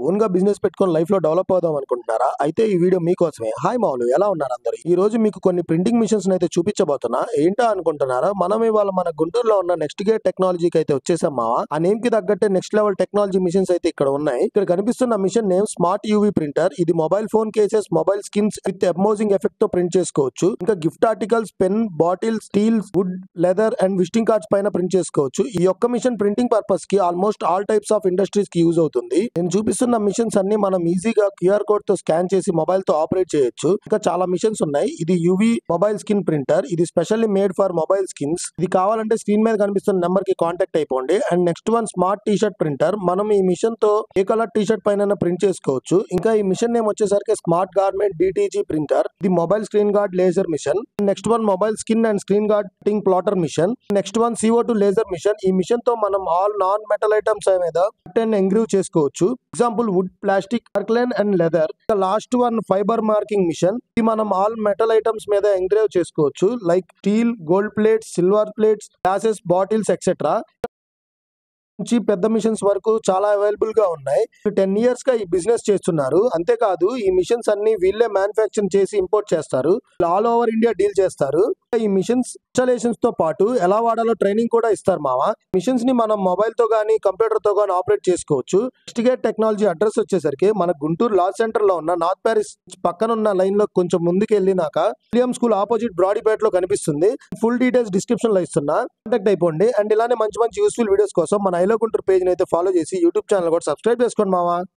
own గా business పెట్టుకొని life లో డెవలప్ అవుదాం అనుకుంటున్నారా అయితే ఈ వీడియో మీకోసమే హాయ్ మావులు ఎలా ఉన్నారు అందరు ఈ రోజు మీకు కొన్ని ప్రింటింగ్ మిషన్స్ అయితే చూపించబోతున్నా ఏంటా అనుకుంటున్నారా మనం ఇవాళ మన గుంటూరులో ఉన్న నెక్స్ట్ గేట్ టెక్నాలజీకి అయితే వచ్చేసాం మావా ఆ నేమ్ కి తగ్గట్టే నెక్స్ట్ లెవెల్ టెక్నాలజీ మిషన్స్ అయితే ఇక్కడ ఉన్నాయి ఇక్కడ కనిపిస్తున్న machine name smart UV printer ఇది mobile phone cases mobile skins with embossing effect తో ప్రింట్ చేసుకోవచ్చు ఇంకా gift articles pen bottles steels wood leather and visiting cards పైన ప్రింట్ చేసుకోవచ్చు ఈ ఒక్క మిషన్ ప్రింటింగ్ పర్పస్ కి almost all types of industries కి యూజ్ అవుతుంది నేను చూపిస్తున్న మిషన్స్ అన్ని మనం ఈజీగా క్యూఆర్ కోడ్ తో స్కాన్ చేసి మొబైల్ తో ఆపరేట్ చేయొచ్చు ఇంకా చాలా మిషన్స్ ఉన్నాయి ఇది యువి మొబైల్ స్కిన్ ప్రింటర్ ఇది specially made for mobile skins ఇది కావాలంటే స్క్రీన్ మీద కనిపిస్తున్న నెంబర్ కి కాంటాక్ట్ అయిపోండి and next one smart T shirt printer మనం ఈ మిషన్ తో ఏ కలర్ టీ షర్ట్ పైన ప్రింట్ చేసుకోవచ్చు ఇంకా ఈ మిషన్ నేమ్ వచ్చేసరికి స్మార్ట్ గార్మెంట్ డిటిజీ ప్రింటర్ ఇది mobile screen guard laser machine next one mobile skin and screen guard టింగ్ plotter machine next one CO two laser machine ఈ మిషన్ తో మనం ఆల్ నాన్ మెటల్ ఐటమ్స్ మీద and engrave చేసుకోవచ్చు example wood plastic acrylic and leather last one fibre marking machine ఇది మనం all metal items మీద engrave చేసుకోవచ్చు like steel gold plates silver plates glasses bottles etcetera నుంచి పెద్ద మిషన్స్ వరకు చాలా అవైలబుల్ గా ఉన్నాయి టెన్ ఇయర్స్ గా ఈ బిజినెస్ చేస్తున్నారు అంతేకాదు ఈ మిషన్స్ అన్ని వీళ్ళే మ్యానుఫ్యాక్చర్ చేసి ఇంపోర్ట్ చేస్తారు ఆల్ ఓవర్ ఇండియా డీల్ చేస్తారు ఈ మిషన్స్ ఇన్స్టాలేషన్స్ తో పాటు ఎలా వాడాలో ట్రైనింగ్ కూడా ఇస్తారు మావా మిషన్స్ ని మనం మొబైల్ తో గానీ కంప్యూటర్ తో గానీ ఆపరేట్ చేసుకోవచ్చు ఇన్వెస్టిగేట్ టెక్నాలజీ అడ్రస్ వచ్చేసరికి మన గుంటూరు లాస్ సెంటర్ లో ఉన్న నార్త్ ప్యారిస్ పక్కన ఉన్న లైన్ లో కొంచెం ముందుకు వెళ్ళినాక విలియం స్కూల్ ఆపోజిట్ బ్రాడీపేట్ లో కనిపిస్తుంది ఫుల్ డీటెయిల్స్ డిస్క్రిప్షన్ లో ఇస్తున్నా కాంటాక్ట్ అయిపోండి అండ్ ఇలానే మంచి మంచి యూస్ఫుల్ వీడియోస్ కోసం మన ఐలో గుంటూరు పేజ్ అయితే ఫాలో చేసి యూట్యూబ్ ఛానల్ కూడా సబ్స్క్రైబ్ చేసుకోండి మావా